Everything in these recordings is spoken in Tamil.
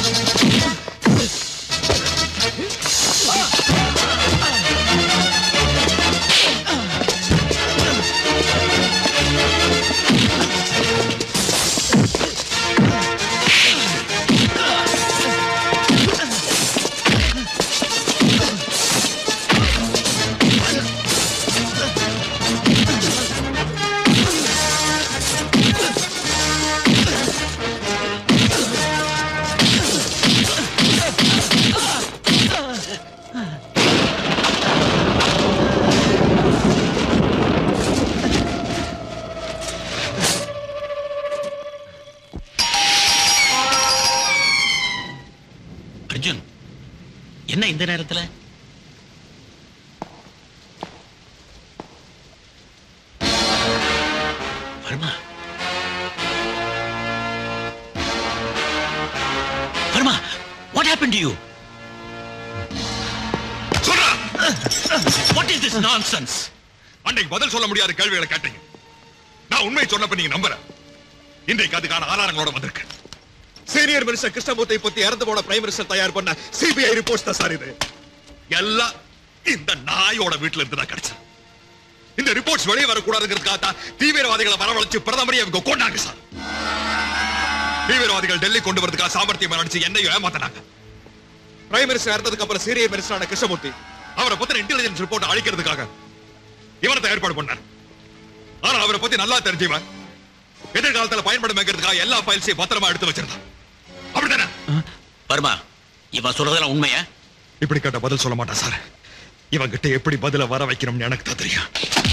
அர்ஜுன் என்ன இந்த நேரத்துல Varma Varma what happen to you சொல்றா வாட் இஸ் திஸ் நான்சென்ஸ் அன்னைக்கு பதில் சொல்ல முடியாத கேள்விகளை கேட்டீங்க நான் உண்மையை சொன்னப்ப நீங்க நம்புற இன்றைக்கு அதுக்கான ஆதாரங்களோட வந்திருக்கேன் சீனியர் மினிஸ்டர் கிருஷ்ணமூர்த்தி பத்தி இறந்து போன பிரைம் மினிஸ்டர் தயார் பண்ண சிபிஐ ரிப்போர்ட்ஸ் தான் சார் இது எல்லாம் இந்த நாயோட வீட்டுல இருந்து தான் கிடைச்சது இந்த ரிப்போர்ட்ஸ் வெளியே வரக்கூடாதுங்கிறதுக்காக தான் தீவிரவாதிகளை வரவழைச்சு பிரதமரையும் இவங்க கொண்டாங்க சார் தீவிரவாதிகள் டெல்லி கொண்டு வரதுக்காக சாமர்த்தியம் நினைச்சு என்னையும் ஏமாத்தினாங்க பிரைம் மினிஸ்டர் இறந்ததுக்கு அப்புறம் சீனியர் மினிஸ்டரான கிருஷ்ணமூர்த்தி அவரை பத்தின இன்டெலிஜென்ஸ் ரிப்போர்ட் அழிக்கிறதுக்காக இவனை ஏற்பாடு பண்ணார் ஆனா அவரை பத்தி நல்லா தெரிஞ்சவன் எதிர்காலத்துல பயன்படுமைங்கிறதுக்காக எல்லா ஃபைல்ஸையும் பத்திரமா எடுத்து வச்சிருந்தான் அப்படிதானே வர்மா இவன் சொல்றதெல்லாம் உண்மையா இப்படி கேட்ட பதில் சொல்ல மாட்டான் சார் இவன் கிட்ட எப்படி பதில வர வைக்கணும்னு எனக்கு தான் தெரியும்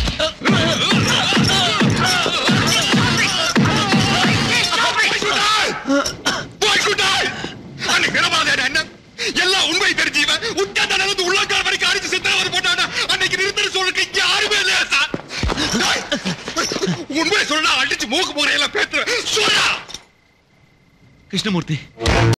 போய்க்குட்டாய்! அன்னைக்கு நிரபராதியான அண்ணன் எல்லாம் உண்மை தெரிஞ்சவன் உட்கார்ந்த நிலத்து உள்ளங்கால் வரைக்கும் அடிச்சு சித்திரவதை போட்டான அன்னைக்கு நிறுத்தற சொல்றதுக்கு யாருமே இல்லையா சார் உண்மை சொன்னா அடிச்சு மூக்கு முறையில பேத்துறேன் சொல்றா கிருஷ்ணமூர்த்தி